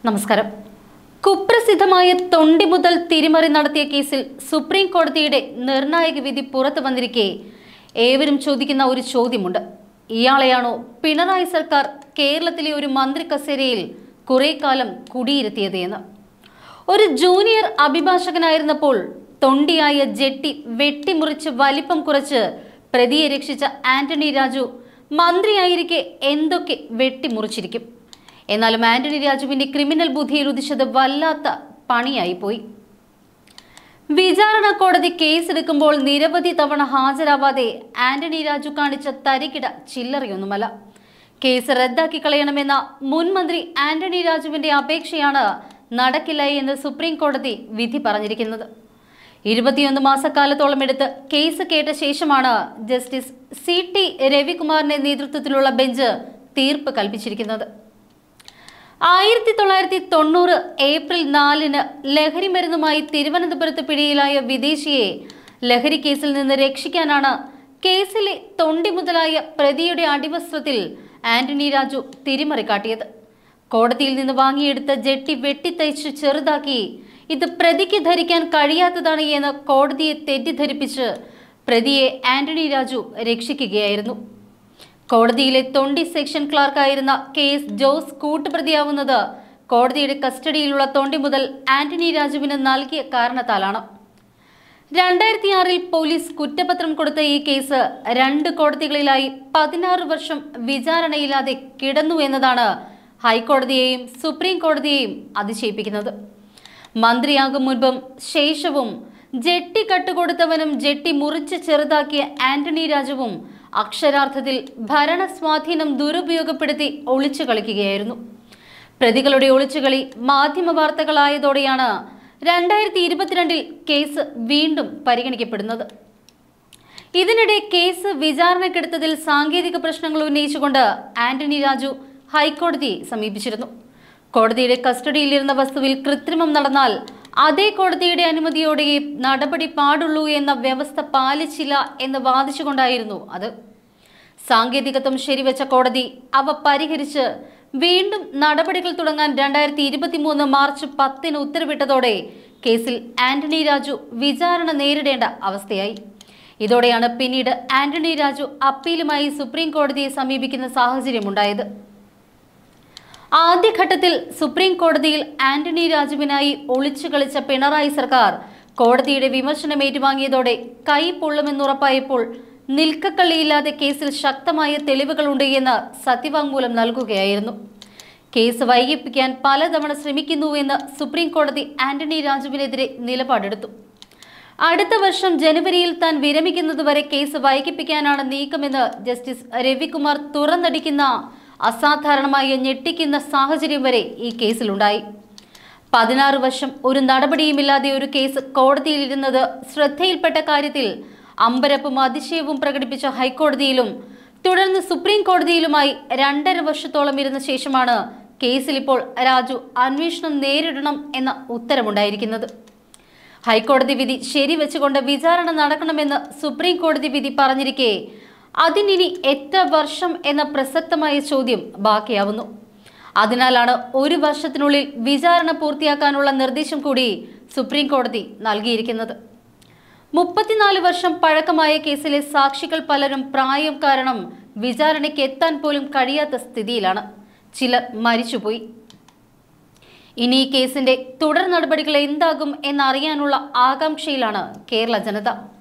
നമസ്കാരം കുപ്രസിദ്ധമായ തൊണ്ടി മുതൽ തിരിമറി നടത്തിയ കേസിൽ സുപ്രീം കോടതിയുടെ നിർണായക വിധി പുറത്തു വന്നിരിക്കെ ഏവരും ചോദിക്കുന്ന ഒരു ചോദ്യമുണ്ട് ഇയാളെയാണോ പിണറായി സർക്കാർ കേരളത്തിലെ ഒരു മന്ത്രി കസേരയിൽ കുറെ കാലം കുടിയിരുത്തിയത് എന്ന് ഒരു ജൂനിയർ അഭിഭാഷകനായിരുന്നപ്പോൾ തൊണ്ടിയായ ജെട്ടി വെട്ടിമുറിച്ച് വലിപ്പം കുറച്ച് പ്രതിയെ രക്ഷിച്ച ആന്റണി രാജു മന്ത്രിയായിരിക്കെ എന്തൊക്കെ വെട്ടിമുറിച്ചിരിക്കും എന്നാലും ആന്റണി രാജുവിന്റെ ക്രിമിനൽ ബുദ്ധിയിൽ ഉദിച്ചത് വല്ലാത്ത പണിയായിപ്പോയി വിചാരണ കോടതി കേസെടുക്കുമ്പോൾ നിരവധി തവണ ഹാജരാവാതെ ആന്റണി രാജു കാണിച്ച തരികിട ചില്ലറയൊന്നുമല്ല കേസ് റദ്ദാക്കി കളയണമെന്ന മുൻ മന്ത്രി ആന്റണി രാജുവിന്റെ അപേക്ഷയാണ് നടക്കില്ല എന്ന് സുപ്രീം കോടതി വിധി പറഞ്ഞിരിക്കുന്നത് ഇരുപത്തിയൊന്ന് മാസക്കാലത്തോളം എടുത്ത് കേസ് കേട്ട ശേഷമാണ് ജസ്റ്റിസ് സി ടി രവികുമാറിന്റെ നേതൃത്വത്തിലുള്ള ബെഞ്ച് തീർപ്പ് കൽപ്പിച്ചിരിക്കുന്നത് ആയിരത്തി തൊള്ളായിരത്തി തൊണ്ണൂറ് ഏപ്രിൽ നാലിന് ലഹരി മരുന്നുമായി തിരുവനന്തപുരത്ത് പിടിയിലായ വിദേശിയെ ലഹരി കേസിൽ നിന്ന് രക്ഷിക്കാനാണ് കേസിലെ തൊണ്ടി മുതലായ പ്രതിയുടെ അടിവസ്ത്രത്തിൽ ആന്റണി രാജു തിരിമറി കാട്ടിയത് കോടതിയിൽ നിന്ന് വാങ്ങിയെടുത്ത ജെട്ടി വെട്ടിത്തയ്ച്ച് ചെറുതാക്കി ഇത് പ്രതിക്ക് ധരിക്കാൻ കഴിയാത്തതാണ് എന്ന് കോടതിയെ തെറ്റിദ്ധരിപ്പിച്ച് പ്രതിയെ ആന്റണി രാജു രക്ഷിക്കുകയായിരുന്നു കോടതിയിലെ തൊണ്ടി സെക്ഷൻ ക്ലാർക്കായിരുന്ന കെ എസ് ജോസ് കൂട്ടുപ്രതിയാവുന്നത് കോടതിയുടെ കസ്റ്റഡിയിലുള്ള തൊണ്ടി മുതൽ ആന്റണി രാജുവിന് നൽകിയ കാരണത്താലാണ് രണ്ടായിരത്തി ആറിൽ പോലീസ് കുറ്റപത്രം കൊടുത്ത ഈ കേസ് രണ്ട് കോടതികളിലായി പതിനാറ് വർഷം വിചാരണയില്ലാതെ കിടന്നു എന്നതാണ് ഹൈക്കോടതിയെയും സുപ്രീം കോടതിയെയും അതിശയിപ്പിക്കുന്നത് മന്ത്രിയാകും മുൻപും ശേഷവും ജെട്ടി കട്ടുകൊടുത്തവനും ജെട്ടി മുറിച്ച് ചെറുതാക്കിയ ആന്റണി രാജുവും അക്ഷരാർത്ഥത്തിൽ ഭരണസ്വാധീനം ദുരുപയോഗപ്പെടുത്തി ഒളിച്ചു കളിക്കുകയായിരുന്നു പ്രതികളുടെ ഒളിച്ചുകളി മാധ്യമ വാർത്തകളായതോടെയാണ് രണ്ടായിരത്തി ഇരുപത്തിരണ്ടിൽ കേസ് വീണ്ടും പരിഗണിക്കപ്പെടുന്നത് ഇതിനിടെ കേസ് വിചാരണക്കെടുത്തതിൽ സാങ്കേതിക പ്രശ്നങ്ങൾ ഉന്നയിച്ചുകൊണ്ട് ആന്റണി രാജു ഹൈക്കോടതിയെ സമീപിച്ചിരുന്നു കോടതിയുടെ കസ്റ്റഡിയിലിരുന്ന വസ്തുവിൽ കൃത്രിമം നടന്നാൽ അതേ കോടതിയുടെ അനുമതിയോടെയേ നടപടി പാടുള്ളൂ എന്ന വ്യവസ്ഥ പാലിച്ചില്ല എന്ന് വാദിച്ചുകൊണ്ടായിരുന്നു അത് സാങ്കേതികത്വം ശരിവെച്ച കോടതി അവ പരിഹരിച്ച് വീണ്ടും നടപടികൾ തുടങ്ങാൻ രണ്ടായിരത്തി ഇരുപത്തിമൂന്ന് മാർച്ച് പത്തിന് ഉത്തരവിട്ടതോടെ കേസിൽ ആന്റണി രാജു വിചാരണ നേരിടേണ്ട അവസ്ഥയായി ഇതോടെയാണ് പിന്നീട് ആന്റണി രാജു അപ്പീലുമായി സുപ്രീം കോടതിയെ സമീപിക്കുന്ന സാഹചര്യമുണ്ടായത് ആദ്യഘട്ടത്തിൽ സുപ്രീം കോടതിയിൽ ആന്റണി രാജുവിനായി ഒളിച്ചു കളിച്ച പിണറായി സർക്കാർ കോടതിയുടെ വിമർശനം ഏറ്റുവാങ്ങിയതോടെ കൈ പൊള്ളുമെന്നുറപ്പായപ്പോൾ നിൽക്കക്കള്ളിയില്ലാതെ കേസിൽ ശക്തമായ തെളിവുകളുണ്ട് എന്ന് സത്യവാങ്മൂലം നൽകുകയായിരുന്നു കേസ് വൈകിപ്പിക്കാൻ പലതവണ ശ്രമിക്കുന്നുവെന്ന് സുപ്രീം കോടതി ആന്റണി രാജുവിനെതിരെ നിലപാടെടുത്തു അടുത്ത വർഷം ജനുവരിയിൽ താൻ വിരമിക്കുന്നതുവരെ കേസ് വൈകിപ്പിക്കാനാണ് നീക്കമെന്ന് ജസ്റ്റിസ് രവികുമാർ തുറന്നടിക്കുന്ന അസാധാരണമായ ഞെട്ടിക്കുന്ന സാഹചര്യം വരെ ഈ കേസിലുണ്ടായി പതിനാറ് വർഷം ഒരു നടപടിയുമില്ലാതെ ഒരു കേസ് കോടതിയിലിരുന്നത് ശ്രദ്ധയിൽപ്പെട്ട കാര്യത്തിൽ അമ്പരപ്പും അതിശയവും പ്രകടിപ്പിച്ച ഹൈക്കോടതിയിലും തുടർന്ന് സുപ്രീം കോടതിയിലുമായി രണ്ടര വർഷത്തോളം ഇരുന്ന ശേഷമാണ് കേസിൽ ഇപ്പോൾ രാജു അന്വേഷണം നേരിടണം എന്ന ഉത്തരമുണ്ടായിരിക്കുന്നത് ഹൈക്കോടതി വിധി ശരിവെച്ചുകൊണ്ട് വിചാരണ നടക്കണമെന്ന് സുപ്രീം കോടതി വിധി പറഞ്ഞിരിക്കെ അതിനിനി എത്ര വർഷം എന്ന പ്രസക്തമായ ചോദ്യം ബാക്കിയാവുന്നു അതിനാലാണ് ഒരു വർഷത്തിനുള്ളിൽ വിചാരണ പൂർത്തിയാക്കാനുള്ള നിർദ്ദേശം കൂടി സുപ്രീം കോടതി നൽകിയിരിക്കുന്നത് മുപ്പത്തിനാല് വർഷം പഴക്കമായ കേസിലെ സാക്ഷികൾ പലരും പ്രായം കാരണം വിചാരണയ്ക്ക് എത്താൻ പോലും കഴിയാത്ത സ്ഥിതിയിലാണ് ചിലർ മരിച്ചുപോയി ഇനി ഈ കേസിന്റെ തുടർ നടപടികൾ എന്താകും എന്നറിയാനുള്ള ആകാംക്ഷയിലാണ് കേരള ജനത